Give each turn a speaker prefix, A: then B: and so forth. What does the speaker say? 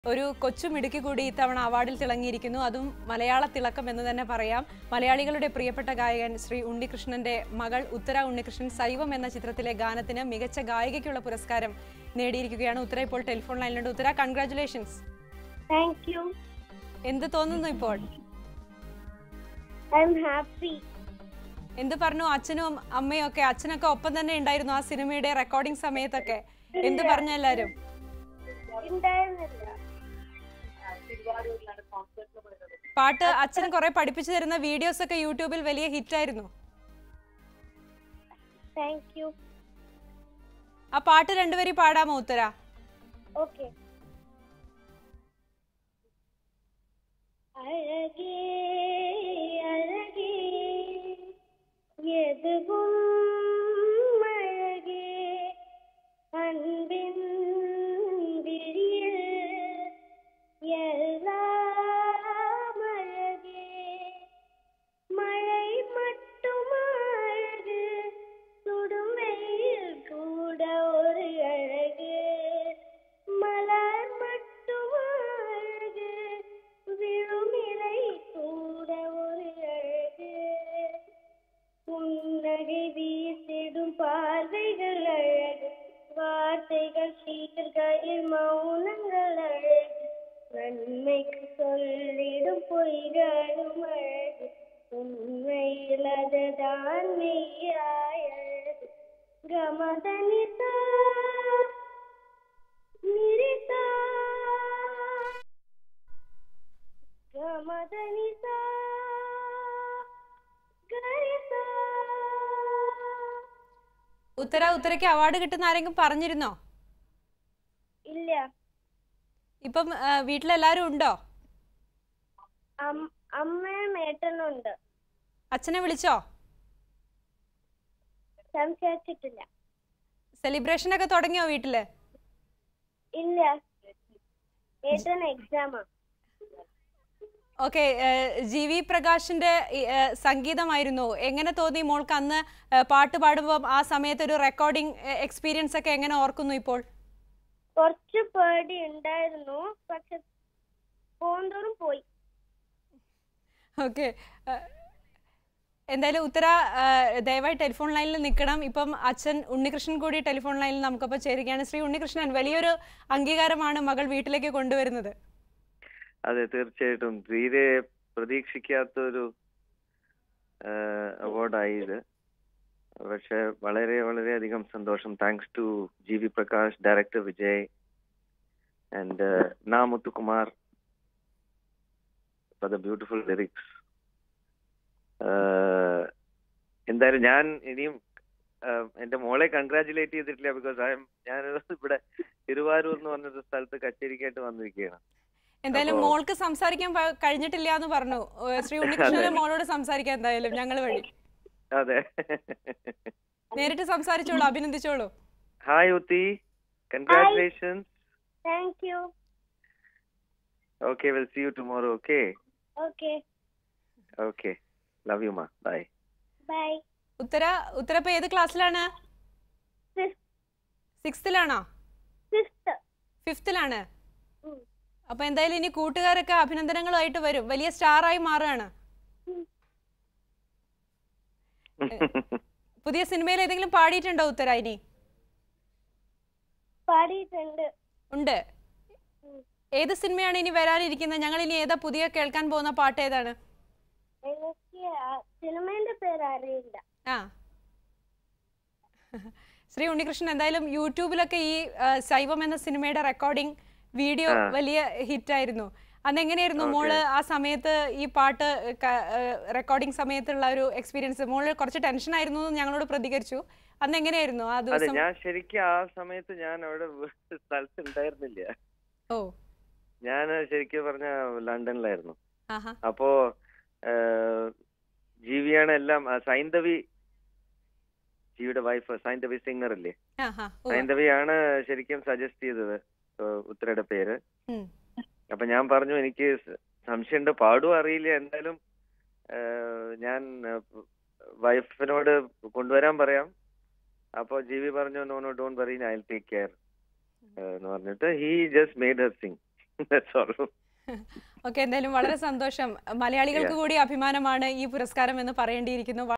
A: ഒരു കൊച്ചു മിടുക്കി കൂടി ഇത്തവണ അവാർഡിൽ തിളങ്ങിയിരിക്കുന്നു അതും മലയാള തിളക്കം എന്ന് തന്നെ പറയാം മലയാളികളുടെ പ്രിയപ്പെട്ട ഗായകൻ ശ്രീ ഉണ്ണികൃഷ്ണന്റെ മകൾ ഉത്തര ഉണ്ണികൃഷ്ണൻ സൈവം എന്ന ചിത്രത്തിലെ ഗാനത്തിന് മികച്ച ഗായികയ്ക്കുള്ള പുരസ്കാരം നേടിയിരിക്കുകയാണ് ഉത്തര ഇപ്പോൾ ടെലിഫോൺ ലൈനിലുണ്ട് ഉത്തര കൺഗ്രാറ്റുലേഷൻസ്
B: Thank you.
A: എന്ത് തോന്നുന്നു ഇപ്പോൾ
B: I'm happy.
A: എന്ത് പറഞ്ഞു അച്ഛനും അമ്മയും ഒക്കെ അച്ഛനൊക്കെ ഒപ്പം തന്നെ ഉണ്ടായിരുന്നു ആ സിനിമയുടെ റെക്കോർഡിംഗ് സമയത്തൊക്കെ എന്ത് പറഞ്ഞു എല്ലാരും
B: ഉണ്ടായിരുന്നില്ല
A: പാട്ട് അച്ഛൻ കുറെ പഠിപ്പിച്ചു തരുന്ന വീഡിയോസ് ഒക്കെ യൂട്യൂബിൽ വലിയ ഹിറ്റ് ആയിരുന്നു
B: താങ്ക് യു
A: ആ പാട്ട് രണ്ടുപേരും പാടാമോ ഉത്തര
B: ഓക്കെ அழகே அழகே எதுவும் அழகே அன்பின் விழியில் எல்லாம் அழகே மழை மட்டும் அழகு சுடும் வெயில் கூட ஒரு அழகு மலர் மட்டும் அழகு விழும் இலை கூட ஒரு அழகு புன்னகை வீசிடும் பார்வைகள் அழகு வார்த்தைகள் சீர்கையில் மௌனங்கள் அழகு நன்மைக்கு சொல்லிடும் பொய்களும் அழகு உண்மையில் அதுதான் மெய்யாய் அழகு கமதனிதா நிரிதா ഗമദനിസാ ഗരിസാ
A: ഉത്തര ഉത്തരയ്ക്ക് അവാർഡ് കിട്ടുന്ന ആരെങ്കിലും പറഞ്ഞിരുന്നോ
B: ഇല്ല
A: ഇപ്പം ആ, വീട്ടിലെല്ലാരും ഉണ്ടോ
B: അം- അമ്മയും ഏട്ടനുണ്ട്
A: അച്ഛനെ വിളിച്ചോ
B: സംസാരിച്ചിട്ടില്ല
A: സെലിബ്രേഷൻ ഒക്കെ തുടങ്ങിയോ വീട്ടില്
B: ഇല്ല ഏട്ടൻ എക്സാമാ
A: ഓക്കെ ജി വി പ്രകാശിന്റെ ഈ, ആ, സംഗീതമായിരുന്നു എങ്ങനെ തോന്നി മോൾക്ക് അന്ന് ആ, പാട്ട് പാടുമ്പോൾ ആ സമയത്ത് ഒരു റെക്കോർഡിംഗ് എക്സ്പീരിയൻസ് ഒക്കെ എങ്ങനെ ഓർക്കുന്നു ഇപ്പോൾ
B: കുറച്ച് പേടി ഉണ്ടായിരുന്നു പക്ഷെ പോന്തോറും പോയി
A: ഓക്കെ എന്തായാലും ഉത്തര ആ, ദയവായി ടെലിഫോൺ ലൈനിൽ നിൽക്കണം ഇപ്പം അച്ഛൻ ഉണ്ണികൃഷ്ണൻ കൂടി ടെലിഫോൺ ലൈനിൽ നമുക്കൊപ്പം ചേരുകയാണ് ശ്രീ ഉണ്ണികൃഷ്ണൻ വലിയൊരു അംഗീകാരമാണ് മകൾ വീട്ടിലേക്ക് കൊണ്ടുവരുന്നത്
C: അതെ തീർച്ചയായിട്ടും തീരെ പ്രതീക്ഷിക്കാത്ത ഒരു അവാർഡായി ഇത് പക്ഷെ വളരെ വളരെയധികം സന്തോഷം thanks to G V Prakash director Vijay and Na Muthukumar for the beautiful lyrics എന്തായാലും ഞാൻ ഇനിയും ആഹ്, എന്റെ മോളെ കൺഗ്രാചുലേറ്റ് ചെയ്തിട്ടില്ല ബിക്കോസ് ഐ എം ഞാൻ ഇവിടെ തിരുവാരൂർ എന്ന് പറഞ്ഞൊരു സ്ഥലത്ത് കച്ചേരിക്കായിട്ട് വന്നിരിക്കുകയാണ്
A: എന്തായാലും
C: അപ്പോ-
A: മോൾക്ക് സംസാരിക്കാൻ പ- കഴിഞ്ഞിട്ടില്ല എന്ന് പറഞ്ഞു ഏ, ശ്രീ ഉണ്ണികൃഷ്ണന്റെ
C: അതെ.
A: മോളോട് സംസാരിക്കാൻ എന്തായാലും ഞങ്ങൾ വഴി
C: അതെ
A: നേരിട്ട് സംസാരിച്ചോളൂ അഭിനന്ദിച്ചോളൂ
C: hi Uthi congratulations
B: thank you
C: okay will see you tomorrow okay
B: okay
C: okay love you മാ ബൈ
B: ബൈ
A: ഉത്തര ഉത്തര ഇപ്പൊ ഏത് ക്ലാസ്സിലാണ് സിക്സ്ത്തിലാണോ
B: ഫിഫ്ത്ത്
A: ഫിഫ്ത്തിലാണ് അപ്പൊ എന്തായാലും ഇനി കൂട്ടുകാരൊക്കെ അഭിനന്ദനങ്ങളുമായിട്ട് വരും വലിയ സ്റ്റാർ ആയി മാറുകയാണ് പുതിയ സിനിമയിൽ ഏതെങ്കിലും പാടിയിട്ടുണ്ടോ ഉത്തര ഇനി
B: പാടിയിട്ടുണ്ട്
A: ഉണ്ട്
B: ഉം.
A: ഏത് സിനിമയാണ് ഇനി വരാനിരിക്കുന്നത് ഞങ്ങൾ ഇനി ഏതാ പുതിയ കേൾക്കാൻ പോകുന്ന പാട്ട് ഏതാണ്
B: എനിക്ക് ആ സിനിമേന്റെ പേര് അറിയില്ല
A: ആ ശ്രീ ഉണ്ണികൃഷ്ണൻ എന്തായാലും യൂട്യൂബിലൊക്കെ ഈ ആ, ശൈവം എന്ന സിനിമയുടെ റെക്കോർഡിംഗ് വീഡിയോ
C: ആ.
A: വലിയ ഹിറ്റ് ആയിരുന്നു അന്ന് എങ്ങനെയായിരുന്നു
C: Okay.
A: മോള് ആ സമയത്ത് ഈ പാട്ട് റെക്കോർഡിംഗ് സമയത്തുള്ള ഒരു എക്സ്പീരിയൻസ് മോള് കുറച്ച് ടെൻഷൻ ആയിരുന്നു എന്ന് ഞങ്ങളോട് പ്രതികരിച്ചു അന്ന് എങ്ങനെയായിരുന്നു ആ
C: അതെ
A: ദിവസം
C: ഞാൻ ശരിക്കും ആ സമയത്ത് ഞാൻ അവിടെ സ്ഥലത്ത് ഉണ്ടായിരുന്നില്ല
A: ഓ
C: ഞാൻ ശരിക്കും പറഞ്ഞ ലണ്ടനിലായിരുന്നു
A: ആഹാ
C: അപ്പോ ഏഹ്, ജീവിയാണ് എല്ലാം ആ, സൈന്ധവി ജീവിയുടെ വൈഫ് സൈന്ധവി സിംഗർ അല്ലേ
A: ആഹാ ഓ
C: സൈന്ധവിയാണ് ശരിക്കും സജസ്റ്റ് ചെയ്തത് ഏഹ്, ഉത്തരയുടെ പേര്
A: ഉം.
C: അപ്പൊ ഞാൻ പറഞ്ഞു എനിക്ക് സ- സംശയമുണ്ട് പാടും അറിയില്ല എന്തായാലും ഏഹ്, ഞാൻ വൈഫിനോട് കൊണ്ടുവരാൻ പറയാം അപ്പൊ ജീവി പറഞ്ഞു no no don't worry I take care എന്ന് പറഞ്ഞിട്ട് he just made her sing That's all.
A: Okay എന്തായാലും വളരെ സന്തോഷം മലയാളികൾക്ക് കൂടി അഭിമാനമാണ് ഈ പുരസ്കാരം എന്ന് പറയേണ്ടിയിരിക്കുന്നു